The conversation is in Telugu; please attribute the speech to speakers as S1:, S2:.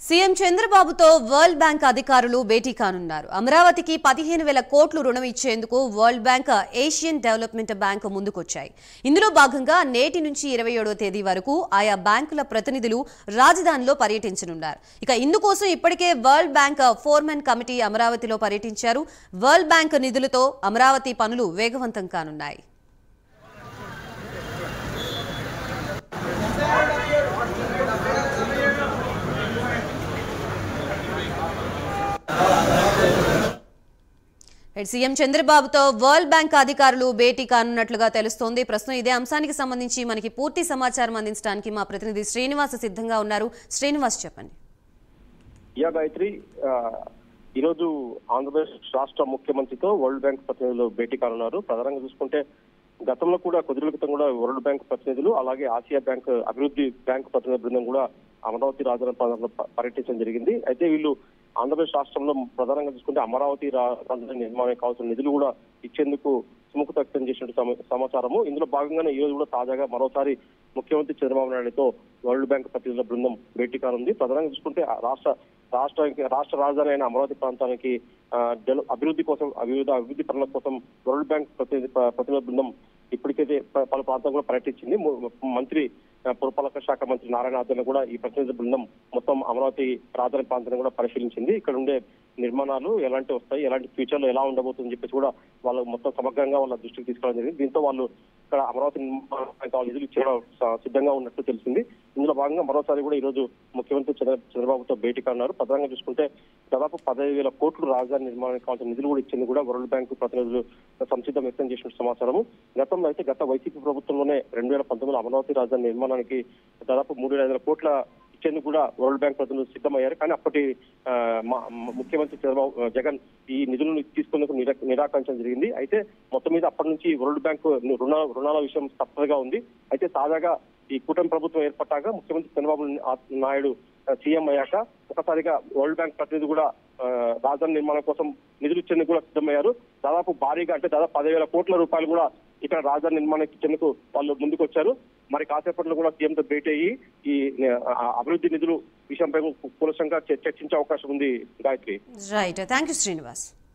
S1: సీఎం చంద్రబాబుతో వరల్డ్ బ్యాంక్ అధికారులు భేటీ కానున్నారు అమరావతికి పదిహేను వేల కోట్లు రుణం ఇచ్చేందుకు World Bank Asian Development Bank ముందుకొచ్చాయి ఇందులో భాగంగా నేటి నుంచి ఇరవై ఏడో తేదీ వరకు ఆయా బ్యాంకుల ప్రతినిధులు రాజధానిలో పర్యటించనున్నారు ఇక ఇందుకోసం ఇప్పటికే వరల్డ్ బ్యాంక్ ఫోర్మెన్ కమిటీ అమరావతిలో పర్యటించారు వరల్డ్ బ్యాంక్ నిధులతో అమరావతి పనులు వేగవంతం కానున్నాయి రైట్, సీఎం చంద్రబాబుతో వరల్డ్ బ్యాంక్ అధికారులు భేటీ కానున్నట్లుగా తెలుస్తోంది ప్రస్తుతం ఇదే అంశానికి సంబంధించి మనకి పూర్తి సమాచారం అందించడానికి మా ప్రతినిధి శ్రీనివాస్ సిద్ధంగా ఉన్నారు శ్రీనివాస్ చెప్పండి
S2: యా గాయత్రి ఆ, ఈరోజు ఆంధ్రప్రదేశ్ రాష్ట్ర ముఖ్యమంత్రితో వరల్డ్ బ్యాంక్ ప్రతినిధులు భేటీ కానున్నారు ప్రధానంగా చూసుకుంటే గతంలో కూడా కొద్ది రోజుల క్రితం కూడా వరల్డ్ బ్యాంక్ ప్రతినిధులు అలాగే ఆసియా బ్యాంక్ అభివృద్ధి బ్యాంక్ ప్రతినిధి బృందం కూడా అమరావతి రాజధాని ప్రాంతంలో ప- పర్యటించడం జరిగింది అయితే వీళ్ళు ఆంధ్రప్రదేశ్ రాష్ట్రంలో ప్రధానంగా చూసుకుంటే అమరావతి రా- రాజధాని నిర్మాణానికి కావాల్సిన నిధులు కూడా ఇచ్చేందుకు సుముఖత వ్యక్తం చేసినట్టు సమ- సమాచారము ఇందులో భాగంగానే ఈ రోజు కూడా తాజాగా మరోసారి ముఖ్యమంత్రి చంద్రబాబు నాయుడుతో వరల్డ్ బ్యాంక్ ప్రతినిధుల బృందం భేటీ కానుంది ప్రధానంగా చూసుకుంటే ఆ రాష్ట్ర రాష్ట్రానికి రాష్ట్ర రాజధాని అయిన అమరావతి ప్రాంతానికి ఆ, డెవ- అభివృద్ధి కోసం వివిధ అభివృద్ధి పనుల కోసం వరల్డ్ బ్యాంక్ ప్రతినిధి ప- ప్రతినిధుల బృందం ఇప్పటికైతే ప- పలు ప్రాంతాలు కూడా పర్యటించింది ము- మంత్రి ఆ, పురపాలక శాఖ మంత్రి నారాయణ ఆధ్వర్యంలో కూడా ఈ ప్రతినిధి బృందం మొత్తం అమరావతి రాజధాని ప్రాంతాన్ని కూడా పరిశీలించింది ఇక్కడ ఉండే నిర్మాణాలు ఎలాంటి వస్తాయి ఎలాంటి ఫ్యూచర్ లో ఎలా ఉండబోతుందని చెప్పేసి కూడా వాళ్ళు మొత్తం సమగ్రంగా వాళ్ళ దృష్టికి తీసుకురావడం జరిగింది దీంతో వాళ్ళు ఇక్కడ అమరావతి నిర్మాణానికి కావాలి నిధులు ఇచ్చేయడం స- సిద్ధంగా ఉన్నట్టు తెలిసింది ఇందులో భాగంగా మరోసారి కూడా ఈ రోజు ముఖ్యమంత్రి చంద్ర చంద్రబాబుతో భేటీ కానున్నారు ప్రధానంగా చూసుకుంటే దాదాపు పదహైదు వేల కోట్లు రాజధాని నిర్మాణానికి కావాల్సిన నిధులు కూడా ఇచ్చింది కూడా వరల్డ్ బ్యాంక్ ప్రతినిధులు సంసిద్ధం వ్యక్తం చేసిన సమాచారము గతంలో అయితే గత వైసీపీ ప్రభుత్వంలోనే రెండు వేల పంతొమ్మిదిలో అమరావతి రాజధాని నిర్మాణానికి దాదాపు మూడు వేల ఐదు వేల కోట్ల ఇచ్చేందుకు కూడా వరల్డ్ బ్యాంక్ ప్రతినిధులు సిద్ధమయ్యారు కానీ అప్పటి ఆ, మా- మ- ముఖ్యమంత్రి చంద్రబాబు జగన్ ఈ నిధులను తీసుకునేందుకు నిరా నిరాకరించడం జరిగింది అయితే మొత్తం మీద అప్పటి నుంచి వరల్డ్ బ్యాంక్ రుణ రుణాల విషయం తప్పగా ఉంది అయితే తాజాగా ఈ కూటమి ప్రభుత్వం ఏర్పడ్డాక ముఖ్యమంత్రి చంద్రబాబు నాయుడు సీఎం అయ్యాక ఒకసారిగా వరల్డ్ బ్యాంక్ ప్రతినిధి కూడా ఆ, రాజధాని నిర్మాణం కోసం నిధులు ఇచ్చేందుకు కూడా సిద్ధమయ్యారు దాదాపు భారీగా అంటే దాదాపు పదివేల కోట్ల రూపాయలు కూడా ఇక్కడ రాజధాని నిర్మాణానికి ఇచ్చేందుకు వాళ్ళు ముందుకు వచ్చారు మరి కాసేపట్లో కూడా సీఎంతో భేటీ అయ్యి ఈ ఆ, అభివృద్ధి నిధులు విషయంపై కూలసంగా చర్చించే అవకాశం ఉంది Gayatri
S1: right thank you Srinivas